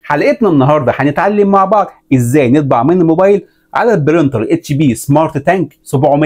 حلقتنا النهارده هنتعلم مع بعض ازاي نطبع من الموبايل على البرينتر اتش بي سمارت تانك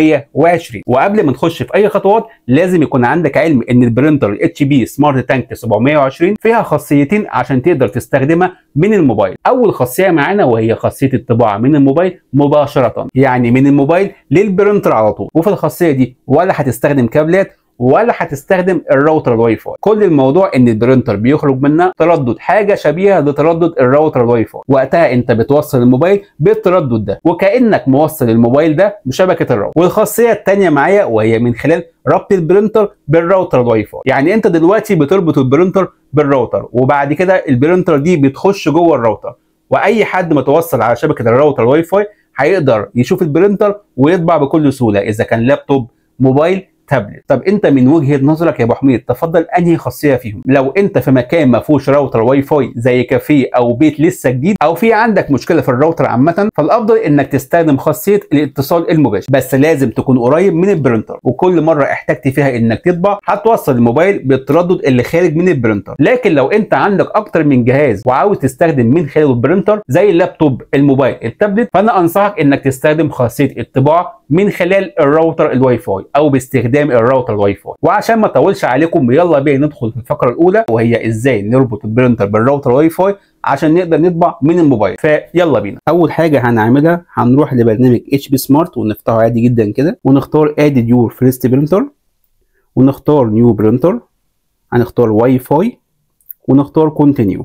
720 وقبل ما نخش في اي خطوات لازم يكون عندك علم ان البرينتر اتش بي سمارت تانك 720 فيها خاصيتين عشان تقدر تستخدمها من الموبايل اول خاصيه معانا وهي خاصيه الطباعه من الموبايل مباشره يعني من الموبايل للبرينتر على طول وفي الخاصيه دي ولا هتستخدم كابلات ولا هتستخدم الراوتر الواي فاي كل الموضوع ان البرينتر بيخرج منها تردد حاجه شبيهه لتردد الراوتر الواي فاي وقتها انت بتوصل الموبايل بالتردد ده وكانك موصل الموبايل ده بشبكه الراوتر والخاصيه الثانيه معايا وهي من خلال ربط البرينتر بالراوتر الواي فاي يعني انت دلوقتي بتربط البرينتر بالراوتر وبعد كده البرينتر دي بتخش جوه الراوتر واي حد متوصل على شبكه الراوتر الواي فاي هيقدر يشوف البرينتر ويطبع بكل سهوله اذا كان لابتوب موبايل تابلت طب انت من وجهه نظرك يا ابو حميد تفضل انهي خاصيه فيهم لو انت في مكان ما فيهوش راوتر واي فاي زي كافيه او بيت لسه جديد او في عندك مشكله في الراوتر عامه فالافضل انك تستخدم خاصيه الاتصال المباشر بس لازم تكون قريب من البرينتر وكل مره احتجت فيها انك تطبع هتوصل الموبايل بالتردد اللي خارج من البرينتر لكن لو انت عندك اكتر من جهاز وعاوز تستخدم من خلاله البرينتر زي اللابتوب الموبايل التابلت فانا انصحك انك تستخدم خاصيه الطباعه من خلال الراوتر الواي فاي او باستخدام الراوتر الواي فاي وعشان ما اطولش عليكم يلا بينا ندخل في الفقره الاولى وهي ازاي نربط البرينتر بالراوتر الواي فاي عشان نقدر نطبع من الموبايل فيلا بينا اول حاجه هنعملها هنروح لبرنامج اتش بي سمارت ونفتحه عادي جدا كده ونختار ادي يور فيرست برينتر ونختار نيو برينتر هنختار واي فاي ونختار كونتينيو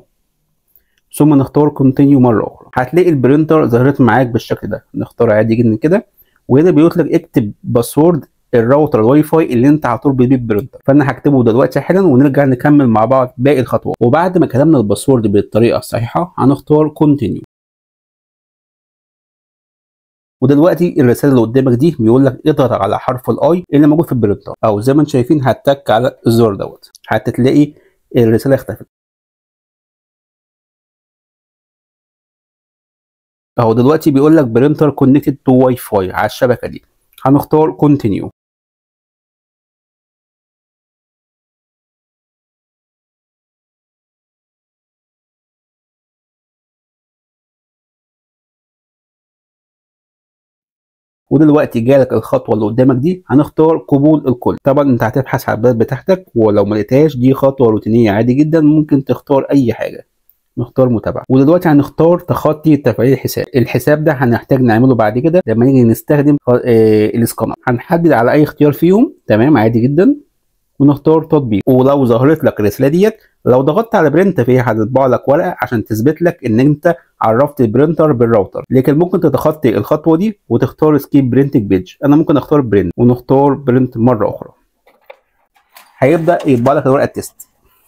ثم نختار كونتينيو مره اخرى هتلاقي البرينتر ظهرت معاك بالشكل ده نختار عادي جدا كده وهنا بيقول لك اكتب باسورد الراوتر الواي فاي اللي انت هتربط بيه البرينتر فانا هكتبه دلوقتي حالا ونرجع نكمل مع بعض باقي الخطوات وبعد ما كتبنا الباسورد بالطريقه الصحيحه هنختار كونتينيو ودلوقتي الرساله اللي قدامك دي بيقول لك اضغط على حرف الاي اللي موجود في البرينتر او زي ما انتم شايفين هتك على الزر دوت هتلاقي الرساله اختفت اهو دلوقتي بيقول لك برينتر كونكتد تو واي فاي على الشبكه دي هنختار كونتينيو ودلوقتي جالك الخطوه اللي قدامك دي هنختار قبول الكل طبعا انت هتبحث على البلد بتاعتك ولو ما لقيتهاش دي خطوه روتينيه عادي جدا ممكن تختار اي حاجه نختار متابعه ودلوقتي هنختار تخطي تفعيل الحساب الحساب ده هنحتاج نعمله بعد كده لما نيجي نستخدم آه الاسكانر هنحدد على اي اختيار فيهم تمام عادي جدا ونختار تطبيق ولو ظهرت لك الرساله ديت لو ضغطت على برنت فهي هتطبع لك ورقه عشان تثبت لك ان انت عرفت البرينتر بالراوتر لكن ممكن تتخطي الخطوه دي وتختار سكيب برينتنج بيج انا ممكن اختار برنت ونختار برنت مره اخرى هيبدا يطبع لك الورقه التست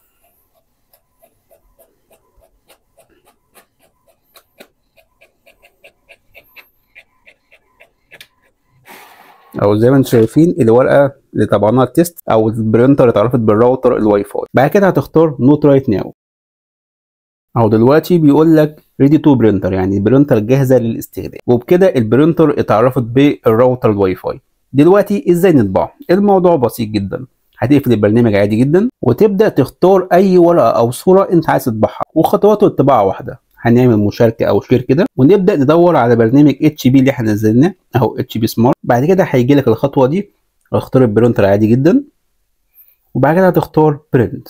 او زي ما انتم شايفين الورقه اللي طبعناها التست او البرينتر اتعرفت بالراوتر الواي فاي بعد كده هتختار نوت رايت ناو اهو دلوقتي بيقول لك ريدي تو برينتر يعني البرينتر جاهزه للاستخدام وبكده البرينتر اتعرفت بالراوتر الواي فاي دلوقتي ازاي نطبعه الموضوع بسيط جدا هتقفل البرنامج عادي جدا وتبدا تختار اي ورقه او صوره انت عايز تطبعها وخطوات الطباعه واحده هنعمل مشاركه او شير كده ونبدا ندور على برنامج اتش بي اللي احنا نزلناه اهو اتش بي سمارت بعد كده هيجي لك الخطوه دي اختار البرينتر عادي جدا وبعد كده هتختار برنت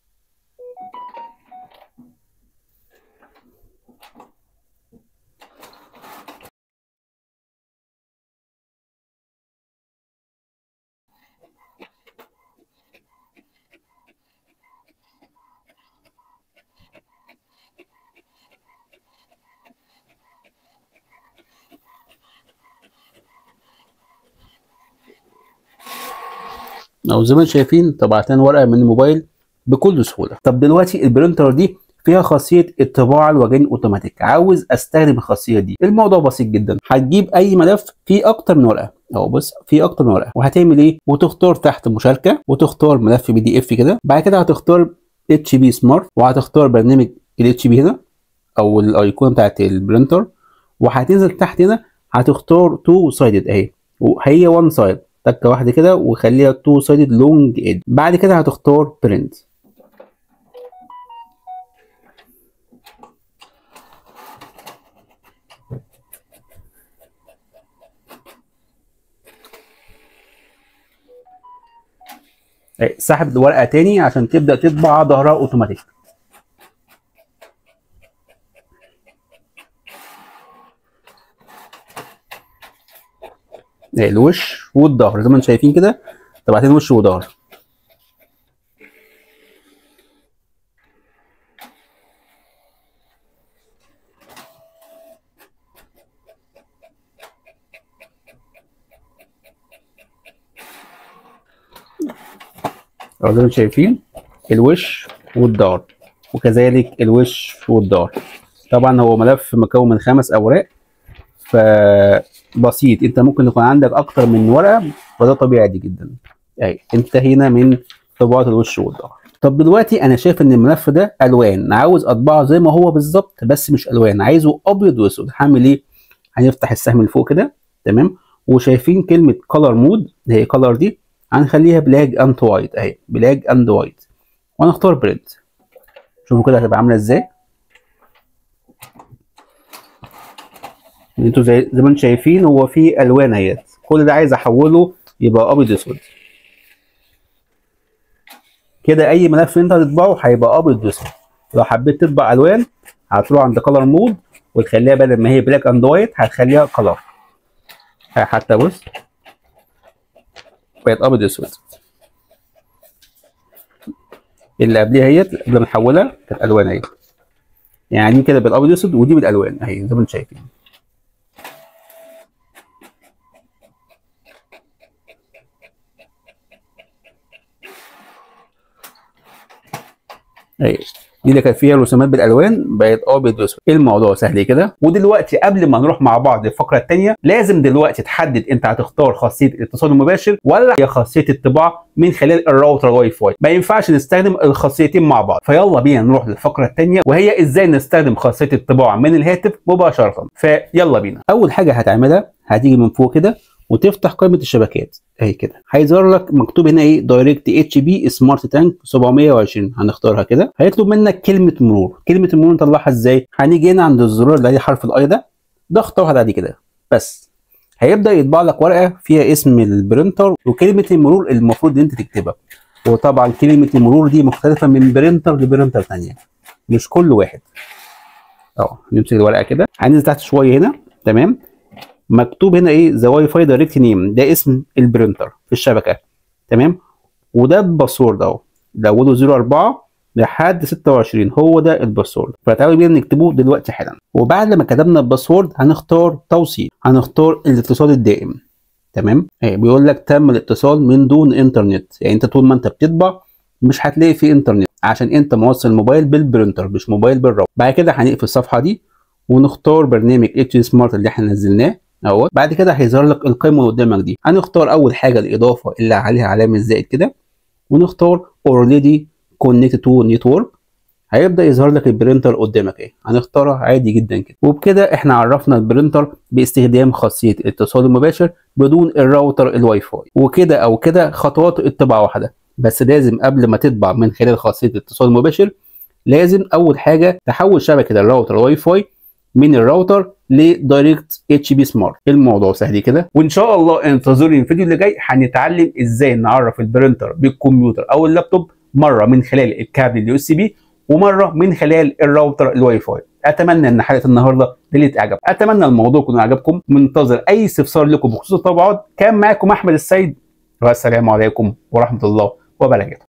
او زي ما انتم شايفين طبعتين ورقه من الموبايل بكل سهوله طب دلوقتي البرينتر دي فيها خاصيه الطباعه الوجهين اوتوماتيك عاوز استخدم الخاصيه دي الموضوع بسيط جدا هتجيب اي ملف فيه اكتر من ورقه اهو بص في اكتر من ورقه وهتعمل ايه وتختار تحت مشاركه وتختار ملف بي دي اف كده بعد كده هتختار اتش بي سمارت وهتختار برنامج الاتش بي هنا او الايقونه بتاعت البرينتر وهتنزل تحت هنا هتختار تو سايدد اهي وهي وان سايد تكه واحده كده وخليها تو سايدد لونج ايد بعد كده هتختار برنت أهي، سحب الورقه تاني عشان تبدا تطبع ظهرها اوتوماتيك أهي، الوش والظهر زي ما انتم شايفين كده طبعتين وش وظهر أهو زي ما انتم شايفين الوش والظهر وكذلك الوش والظهر طبعا هو ملف مكون من خمس اوراق فبسيط انت ممكن يكون عندك اكتر من ورقه فده طبيعي عادي جدا اهي انتهينا من طباعه الوش والظهر طب دلوقتي انا شايف ان الملف ده الوان عاوز اطبعه زي ما هو بالظبط بس مش الوان عايزه ابيض واسود هعمل ايه هنفتح السهم اللي فوق كده تمام وشايفين كلمه كولر مود اللي هي كولر دي هنخليها بلاك اند وايت اهي بلاك اند وايت وهنختار بريد شوفوا كده هتبقى عامله ازاي انتوا زي زي ما انتم شايفين هو في الوان اهيت كل ده عايز احوله يبقى ابيض اسود كده اي ملف انت هتطبعه هيبقى ابيض واسود لو حبيت تطبع الوان هتروح عند كلر مود وتخليها بدل ما هي بلاك اند وايت هتخليها كلر حتى بص بقت ابيض اسود اللي قبليها اهيت قبل ما نحولها كانت الوان اهي يعني دي كده بالابيض اسود ودي بالالوان اهي زي ما انتم شايفين اهي دي اللي كانت فيها رسومات بالالوان بقت ابيض واسود ايه الموضوع سهل كده ودلوقتي قبل ما نروح مع بعض الفقره الثانيه لازم دلوقتي تحدد انت هتختار خاصيه الاتصال المباشر ولا هي خاصيه الطباعه من خلال الراوتر واي فاي ما ينفعش نستخدم الخاصيتين مع بعض فيلا بينا نروح للفقره الثانيه وهي ازاي نستخدم خاصيه الطباعه من الهاتف مباشره فيلا بينا اول حاجه هتعملها هتيجي من فوق كده وتفتح قائمه الشبكات اهي كده هيظهر لك مكتوب هنا ايه دايركت اتش بي سمارت تانك 720 هنختارها كده هيطلب منك كلمه مرور كلمه المرور نطلعها ازاي هنيجي هنا عند الزرار اللي عليه حرف الاي ده ضغط واحد عادي كده بس هيبدا يطبع لك ورقه فيها اسم البرينتر وكلمه المرور المفروض ان انت تكتبها وطبعا كلمه المرور دي مختلفه من برينتر لبرينتر ثانيه مش كل واحد اه نمسك الورقه كده هننزل تحت شويه هنا تمام مكتوب هنا ايه ذا واي فاي دايركت نيم ده اسم البرينتر في الشبكه تمام وده الباسورد اهو ده اوله 04 لحد 26 هو ده الباسورد فتعالوا بينا نكتبه دلوقتي حالا وبعد ما كتبنا الباسورد هنختار توصيل هنختار الاتصال الدائم تمام ايه بيقول لك تم الاتصال من دون انترنت يعني انت طول ما انت بتطبع مش هتلاقي في انترنت عشان انت موصل الموبايل بالبرينتر مش موبايل بالراوتر بعد كده هنقفل الصفحه دي ونختار برنامج اتش سمارت اللي احنا نزلناه اهوت بعد كده هيظهر لك القائمه اللي قدامك دي هنختار اول حاجه الاضافه اللي عليها علامه زائد كده ونختار اوريدي كونكت تو نتورك هيبدا يظهر لك البرينتر قدامك اهي هنختارها عادي جدا كده وبكده احنا عرفنا البرينتر باستخدام خاصيه الاتصال المباشر بدون الراوتر الواي فاي وكده او كده خطوات الطباعه واحده بس لازم قبل ما تطبع من خلال خاصيه الاتصال المباشر لازم اول حاجه تحول شبكه الراوتر الواي فاي من الراوتر لدايركت اتش بي سمارت الموضوع سهل كده وان شاء الله انتظروني الفيديو اللي جاي هنتعلم ازاي نعرف البرينتر بالكمبيوتر او اللابتوب مره من خلال الكابل اليو اس بي ومره من خلال الراوتر الواي فاي اتمنى ان حلقه النهارده نالت اعجاب اتمنى الموضوع يكون عجبكم منتظر اي استفسار لكم بخصوص الطبعات كان معاكم احمد السيد والسلام عليكم ورحمه الله وبركاته